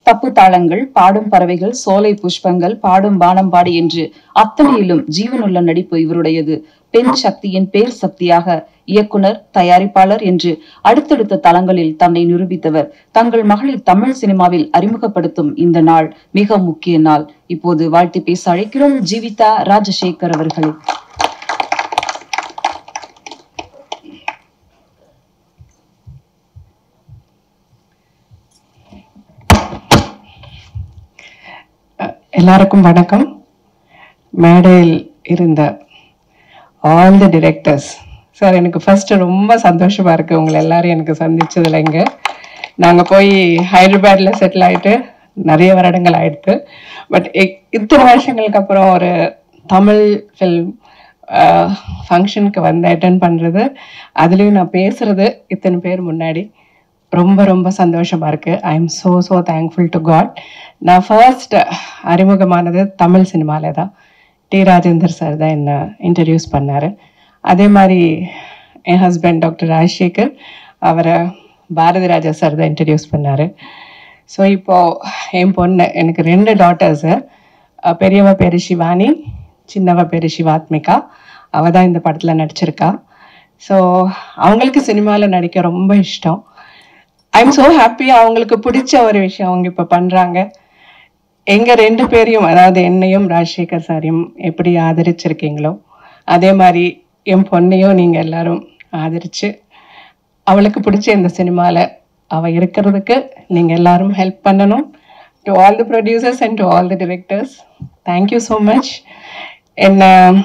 தப்பு தாளங்கள் பாடும் பறவைகள் சோலை புஷ்பங்கள் பாடும் பானம்பாடி என்று அத்தனையிலும் ஜீவனுள்ள நடிப்பு இவருடையது பெண் சக்தியின் பேர் சக்தியாக இயக்குனர் தயாரிப்பாளர் என்று அடுத்தடுத்த தளங்களில் தன்னை நிரூபித்தவர் தங்கள் மகளை தமிழ் சினிமாவில் அறிமுகப்படுத்தும் இந்த நாள் மிக முக்கிய நாள் இப்போது வாழ்த்து பேச அழைக்கிறோம் ஜீவிதா ராஜசேகர் அவர்களை எல்லாருக்கும் வணக்கம் மேடையில் இருந்த ஆல் தி டிரெக்டர்ஸ் சார் எனக்கு ஃபர்ஸ்ட் ரொம்ப சந்தோஷமா இருக்கு உங்களை எல்லாரும் எனக்கு சந்திச்சதுல இங்க நாங்க போய் ஹைதராபாத்ல செட்டில் ஆயிட்டு நிறைய வருடங்கள் ஆயிடுத்து பட் இத்தனை வருஷங்களுக்கு அப்புறம் ஒரு தமிழ் ஃபில்ம் ஃபங்க்ஷனுக்கு வந்து அட்டன் பண்றது அதுலயும் நான் பேசுறது இத்தனை பேர் முன்னாடி ரொம்ப ரொம்ப சந்தோஷமா இருக்கு I am so so thankful to God நான் ஃபர்ஸ்ட் அறிமுகமானது தமிழ் சினிமால தான் டி ராஜேந்தர் சார் தான் என்ன இன்ட்ரடியூஸ் பண்ணாரு அதே மாதிரி என் ஹஸ்பண்ட் டாக்டர் ராஜசேகர் அவரை பாரதி ராஜா சார் தான் இன்ட்ரடியூஸ் பண்ணாரு ஸோ இப்போ என் பொண்ணு எனக்கு ரெண்டு டாட்டர்ஸு பெரியவ பேரு சிவானி சின்னவ பேரு சிவாத்மிகா அவ தான் இந்த படத்தில் நடிச்சிருக்கா ஸோ அவங்களுக்கு சினிமாவில் நடிக்க ரொம்ப இஷ்டம் ஐம் ஸோ ஹாப்பி அவங்களுக்கு பிடிச்ச ஒரு விஷயம் அவங்க இப்போ பண்ணுறாங்க எங்க ரெண்டு பேரையும் அதாவது என்னையும் ராஜசேகர் சாரையும் எப்படி ஆதரிச்சிருக்கீங்களோ அதே மாதிரி என் பொண்ணையும் நீங்க எல்லாரும் ஆதரிச்சு அவளுக்கு பிடிச்ச இந்த சினிமால அவ இருக்கிறதுக்கு நீங்க எல்லாரும் ஹெல்ப் பண்ணணும் to all the producers and to all the directors thank you so much என்ன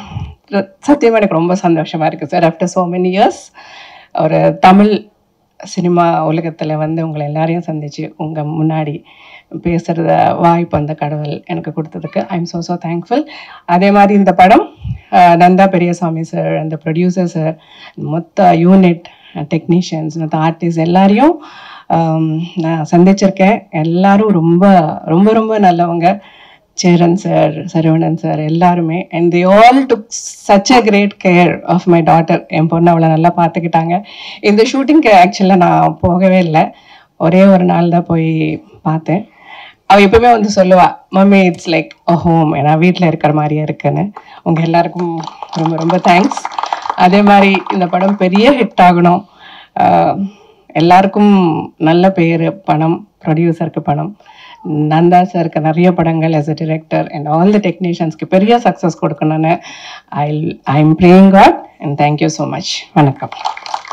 சத்தியமா எனக்கு ரொம்ப சந்தோஷமா இருக்கு sir after so many years ஒரு தமிழ் சினிமா உலகத்துல வந்து உங்களை எல்லாரையும் சந்திச்சு உங்க முன்னாடி பேசுறத வாய்ப்பு அந்த கடவுள் எனக்கு கொடுத்ததுக்கு I am so so thankful அதே மாதிரி இந்த படம் அஹ், நந்தா பெரியசாமி சார் அந்த ப்ரொடியூசர் சார் மொத்த யூனிட் டெக்னீஷியன்ஸ் மற்ற ஆர்டிஸ்ட் எல்லாரையும் ஆம், நான் சந்திச்சிருக்கேன் எல்லாரும் ரொம்ப ரொம்ப ரொம்ப நல்லவங்க சேரன் சார் சரவணன் சார் எல்லாருமே and they all took such a great care of my daughter என் பொண்ணு அவளை நல்லா பார்த்துக்கிட்டாங்க இந்த ஷூட்டிங்க்கு ஆக்சுவலாக நான் போகவே இல்லை ஒரே ஒரு நாள் தான் போய் பார்த்தேன் அவள் எப்பவுமே வந்து சொல்லுவா mummy it's like a home ஏன்னா வீட்டில் இருக்கிற மாதிரியே இருக்குன்னு உங்கள் எல்லாருக்கும் ரொம்ப ரொம்ப தேங்க்ஸ் அதே மாதிரி இந்த படம் பெரிய ஹிட் ஆகணும் ஆஹ் எல்லாருக்கும் நல்ல பேர் பணம் ப்ரொடியூசருக்கு பணம் நந்தா சாருக்கு நிறைய படங்கள் as a director and all the டெக்னீஷியன்ஸ்க்கு பெரிய சக்ஸஸ் கொடுக்கணும்னு I I am praying God and thank you so much வணக்கம்